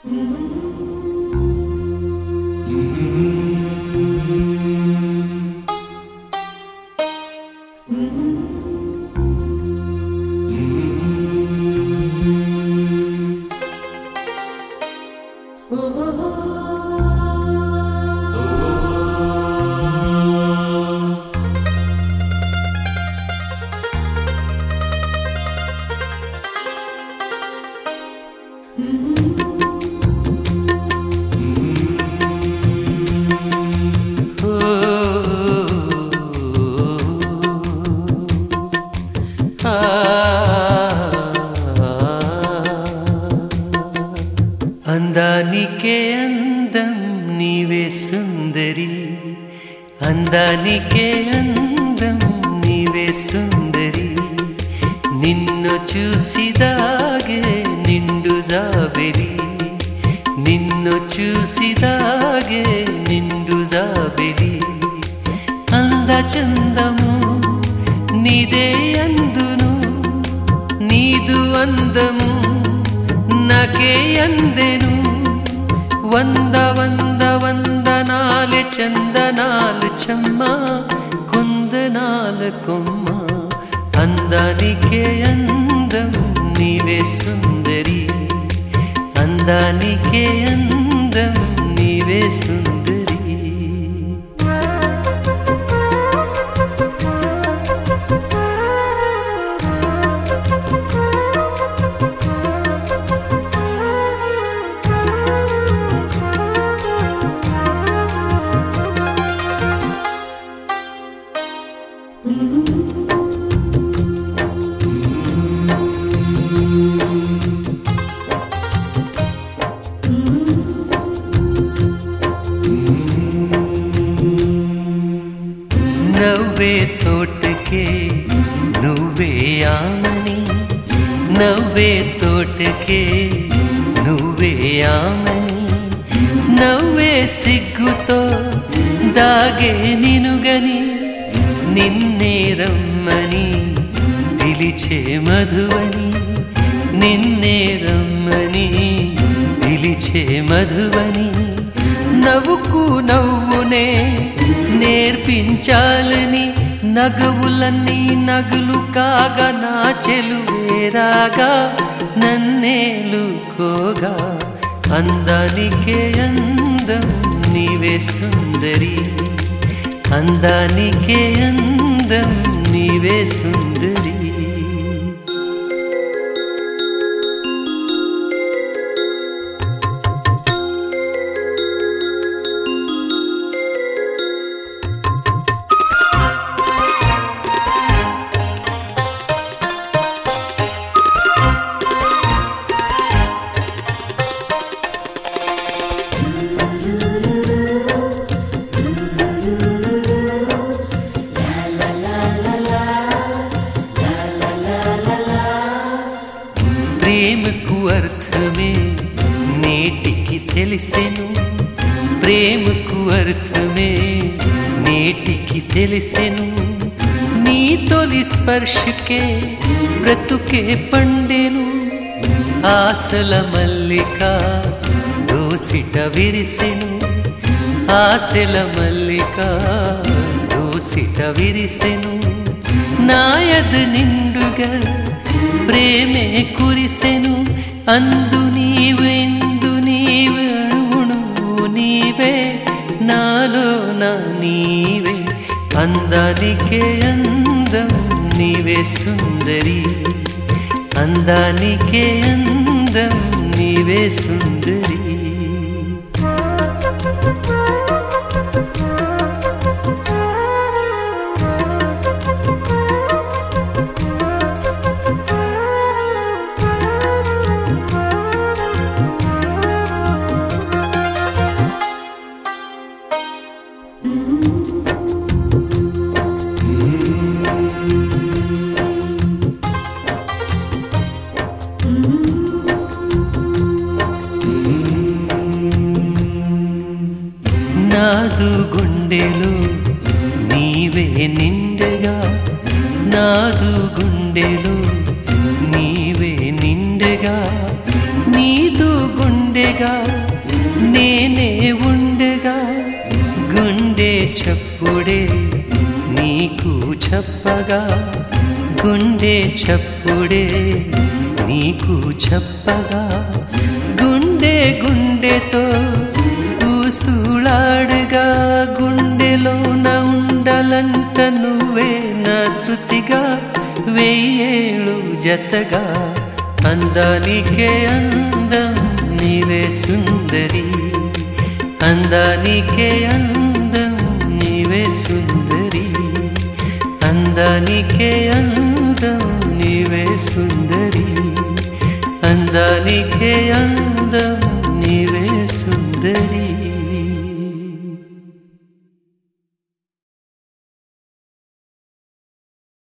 అందానికే అందం నీవే సుందరి అందానికే అందం నీవే సుందరి నిన్ను చూసిదాగే నిండు జాబెరి నిన్ను చూసిదాగే నిండు జాబెరి అంద చందము నీదే అందును నీదు అందము నాకే అందెను వంద వంద వందనాలు చందనాలు చెమ్మ కుందనాలు కొమ్మ అందానికే అందం నీవే సుందరి అందానికే అందం నీవే సుందరి నవ్వే తోటకే నువ్వే ఆమని నవ్వే తోటకే నువ్వే ఆమని నవ్వే సిగ్గుతో దాగే నినుగని నిన్నే రమ్మని పిలిచే మధువని నిన్నే రమ్మని పిలిచే మధువని నవ్వుకు నవ్వునే నేర్పించాలని నగవులన్నీ నగులు కాగా నా చెలువేరాగా నన్నేలుకోగా అందానికే అందం నీవే సుందరి అందానికే అందం నీవే సుందరి ప్రేమకు అర్థమే నేటికి తెలిసెను ప్రేమకు అర్థమే నేటికి తెలిసెను నీ తొలి స్పర్శకే బ్రతుకే పండెను ఆశల మల్లిక దోసిట విరిసెను ఆశల మల్లిక దోసిట విరిసెను నాయద నిండుగా ప్రేమే కురిసెను అందు నీవు ఎందు నీవు అణువుణువు నీవే నాలో నా నీవే అందానికే అందం నీవే సుందరి అందానికే అందం నీవే సుందరి నాదు గుండెలో నీవే నిండగా నాదు గుండెలో నీవే నిండగా నీదు గుండె ఉండెగా నేనే ఉండెగా గుండె చప్పుడే నీకు చెప్పగా గుండె చప్పుడే నీకు చెప్పగా గుండె గుండెతో ఊసులాడగా గుండెలోన ఉండలంట నువ్వే నా శృతిగా వెయ్యేళ్ళు జతగా అందానికే అందం నీవే సుందరి అందానికే అందం నీవే సుందరి అందానికే అందం నీవే సుందరి అందానికే అందం